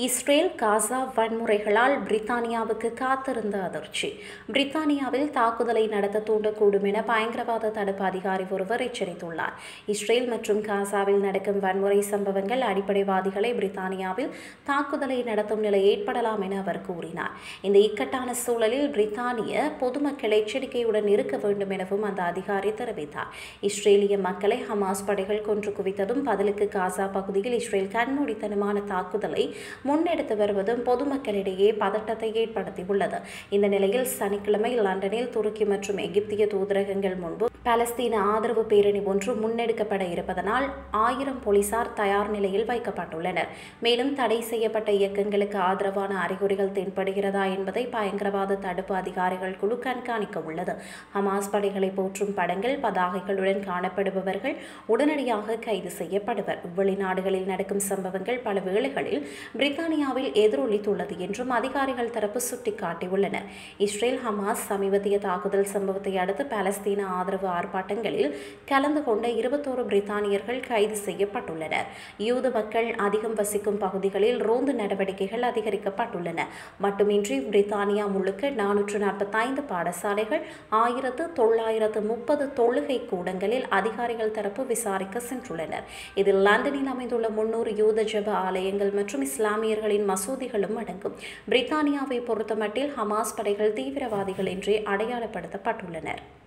Israel Gaza வன்முறைகளால் பிரித்தானியாவுக்கு காத்திருந்த அதிர்ச்சி பிரித்தானியாவில் தாக்குதலை நடத்த தூண்டக்கூடும் என பயங்கரவாத தடுப்பு அதிகாரி ஒருவர் எச்சரித்துள்ளார் இஸ்ரேல் மற்றும் காசாவில் நடக்கும் வன்முறை சம்பவங்கள் அடிப்படைவாதிகளை பிரித்தானியாவில் தாக்குதலை நடத்தும் நிலை ஏற்படலாம் என அவர் கூறினார் இந்த இக்கட்டான சூழலில் பிரித்தானிய பொதுமக்கள் எச்சரிக்கையுடன் இருக்க வேண்டும் எனவும் அந்த அதிகாரி தெரிவித்தார் இஸ்ரேலிய மக்களை ஹமாஸ் படைகள் கொன்று குவித்ததும் பதிலுக்கு காசா பகுதியில் இஸ்ரேல் கண்மூடித்தனமான தாக்குதலை முன்னெடுத்து வருவதும் பொதுமக்களிடையே பதட்டத்தை ஏற்படுத்தியுள்ளது இந்த நிலையில் சனிக்கிழமை லண்டனில் துருக்கி மற்றும் எகிப்திய தூதரகங்கள் முன்பு பாலஸ்தீன ஆதரவு பேரணி ஒன்று முன்னெடுக்கப்பட இருப்பதனால் ஆயிரம் போலீசார் தயார் நிலையில் வைக்கப்பட்டுள்ளனர் மேலும் தடை செய்யப்பட்ட இயக்கங்களுக்கு ஆதரவான அறிகுறிகள் தென்படுகிறதா என்பதை பயங்கரவாத தடுப்பு அதிகாரிகள் குழு கண்காணிக்க உள்ளது ஹமாஸ் படைகளை போற்றும் படங்கள் பதாகைகளுடன் காணப்படுபவர்கள் உடனடியாக கைது செய்யப்படுவர் வெளிநாடுகளில் நடக்கும் சம்பவங்கள் பல வேளைகளில் பிரித்தானியாவில் எதிரொலித்துள்ளது என்றும் அதிகாரிகள் தரப்பு சுட்டிக்காட்டியுள்ளனர் இஸ்ரேல் ஹமாஸ் சமீபத்திய தாக்குதல் சம்பவத்தை அடுத்து பாலஸ்தீன ஆதரவு ஆர்ப்பாட்டங்களில் கலந்து கொண்ட இருபத்தோரு பிரித்தானியர்கள் கைது செய்யப்பட்டுள்ளனர் யூத மக்கள் அதிகம் வசிக்கும் பகுதிகளில் ரோந்து நடவடிக்கைகள் அதிகரிக்கப்பட்டுள்ளன மட்டுமின்றி பிரித்தானியா முழுக்க நானூற்று நாற்பத்தைந்து பாடசாலைகள் ஆயிரத்து தொள்ளாயிரத்து முப்பது தொழுகை கூடங்களில் அதிகாரிகள் தரப்பு விசாரிக்க சென்றுள்ளனர் இதில் லண்டனில் அமைந்துள்ள முன்னூறு யூத ஜப ஆலயங்கள் மற்றும் இஸ்லாமியர்களின் மசூதிகளும் அடங்கும் பிரித்தானியாவை பொறுத்தமட்டில் ஹமாஸ் படைகள் தீவிரவாதிகள் என்றே அடையாளப்படுத்தப்பட்டுள்ளனர்